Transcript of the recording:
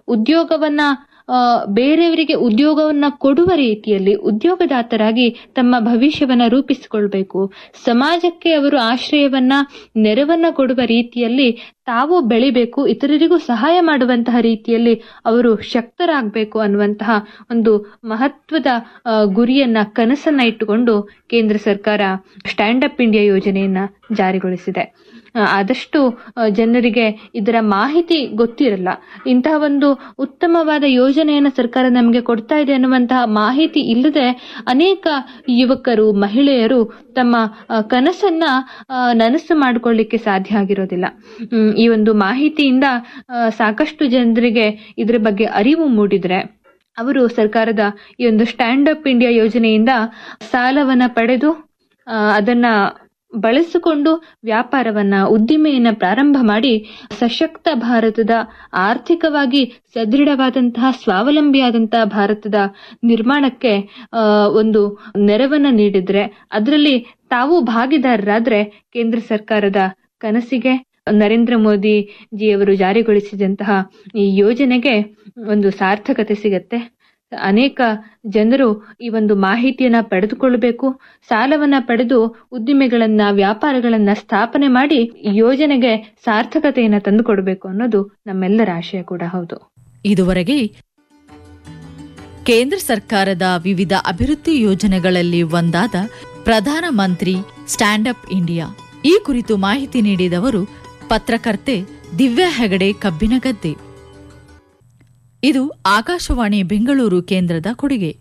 ಉದ್ಯೋಗವನ್ನ ಆ, ಬೇರೆಯವರಿಗೆ ಉದ್ಯೋಗವನ್ನ ಕೊಡುವ ರೀತಿಯಲ್ಲಿ ಉದ್ಯೋಗದಾತರಾಗಿ ತಮ್ಮ ಭವಿಷ್ಯವನ್ನ ರೂಪಿಸಿಕೊಳ್ಬೇಕು ಸಮಾಜಕ್ಕೆ ಅವರು ಆಶ್ರಯವನ್ನ ನೆರವನ್ನ ಕೊಡುವ ರೀತಿಯಲ್ಲಿ ತಾವು ಬೆಳಿಬೇಕು ಇತರರಿಗೂ ಸಹಾಯ ಮಾಡುವಂತಹ ರೀತಿಯಲ್ಲಿ ಅವರು ಶಕ್ತರಾಗಬೇಕು ಅನ್ನುವಂತಹ ಒಂದು ಮಹತ್ವದ ಆ, ಗುರಿಯನ್ನ ಕನಸನ್ನ ಇಟ್ಟುಕೊಂಡು ಕೇಂದ್ರ ಸರ್ಕಾರ ಸ್ಟ್ಯಾಂಡ್ ಅಪ್ ಇಂಡಿಯಾ ಯೋಜನೆಯನ್ನ ಜಾರಿಗೊಳಿಸಿದೆ ಆ, ಆದಷ್ಟು ಆ, ಜನರಿಗೆ ಇದರ ಮಾಹಿತಿ ಗೊತ್ತಿರಲ್ಲ ಇಂತಹ ಒಂದು ಉತ್ತಮವಾದ ಯೋಜನೆಯನ್ನು ಸರ್ಕಾರ ನಮಗೆ ಕೊಡ್ತಾ ಇದೆ ಅನ್ನುವಂತಹ ಮಾಹಿತಿ ಇಲ್ಲದೆ ಅನೇಕ ಯುವಕರು ಮಹಿಳೆಯರು ತಮ್ಮ ಆ, ಕನಸನ್ನ ಆ, ನನಸು ಮಾಡಿಕೊಳ್ಳಿಕ್ಕೆ ಸಾಧ್ಯ ಆಗಿರೋದಿಲ್ಲ ಹ್ಮ್, ಈ ಒಂದು ಮಾಹಿತಿಯಿಂದ ಆ, ಸಾಕಷ್ಟು ಜನರಿಗೆ ಇದರ ಬಗ್ಗೆ ಅರಿವು ಮೂಡಿದ್ರೆ ಅವರು ಸರ್ಕಾರದ ಈ ಒಂದು ಸ್ಟ್ಯಾಂಡ್ ಅಪ್ ಇಂಡಿಯಾ ಯೋಜನೆಯಿಂದ ಸಾಲವನ್ನ ಪಡೆದು ಆ, ಅದನ್ನ ಬಳಸಿಕೊಂಡು ವ್ಯಾಪಾರವನ್ನ ಉದ್ದಿಮೆಯನ್ನ ಪ್ರಾರಂಭ ಮಾಡಿ ಸಶಕ್ತ ಭಾರತದ ಆರ್ಥಿಕವಾಗಿ ಸದೃಢವಾದಂತಹ ಸ್ವಾವಲಂಬಿಯಾದಂತಹ ಭಾರತದ ನಿರ್ಮಾಣಕ್ಕೆ ಆ, ಒಂದು ನೆರವನ್ನ ನೀಡಿದ್ರೆ ಅದರಲ್ಲಿ ತಾವು ಭಾಗಿದಾರರಾದ್ರೆ ಕೇಂದ್ರ ಸರ್ಕಾರದ ಕನಸಿಗೆ ನರೇಂದ್ರ ಮೋದಿ ಜಿಯವರು ಜಾರಿಗೊಳಿಸಿದಂತಹ ಈ ಯೋಜನೆಗೆ ಒಂದು ಸಾರ್ಥಕತೆ ಸಿಗತ್ತೆ ಅನೇಕ ಜನರು ಈ ಒಂದು ಮಾಹಿತಿಯನ್ನ ಪಡೆದುಕೊಳ್ಳಬೇಕು ಸಾಲವನ್ನ ಪಡೆದು ಉದ್ದಿಮೆಗಳನ್ನ ವ್ಯಾಪಾರಗಳನ್ನ ಸ್ಥಾಪನೆ ಮಾಡಿ ಈ ಯೋಜನೆಗೆ ಸಾರ್ಥಕತೆಯನ್ನ ತಂದುಕೊಡ್ಬೇಕು ಅನ್ನೋದು ನಮ್ಮೆಲ್ಲರ ಆಶಯ ಕೂಡ ಹೌದು ಇದುವರೆಗೆ ಕೇಂದ್ರ ಸರ್ಕಾರದ ವಿವಿಧ ಅಭಿವೃದ್ಧಿ ಯೋಜನೆಗಳಲ್ಲಿ ಒಂದಾದ ಪ್ರಧಾನಮಂತ್ರಿ ಸ್ಟ್ಯಾಂಡ್ ಅಪ್ ಇಂಡಿಯಾ ಈ ಕುರಿತು ಮಾಹಿತಿ ನೀಡಿದವರು ಪತ್ರಕರ್ತೆ ದಿವ್ಯಾ ಹೆಗಡೆ ಕಬ್ಬಿನಗದ್ದೆ ಇದು ಆಕಾಶವಾಣಿ ಬೆಂಗಳೂರು ಕೇಂದ್ರದ ಕೊಡುಗೆ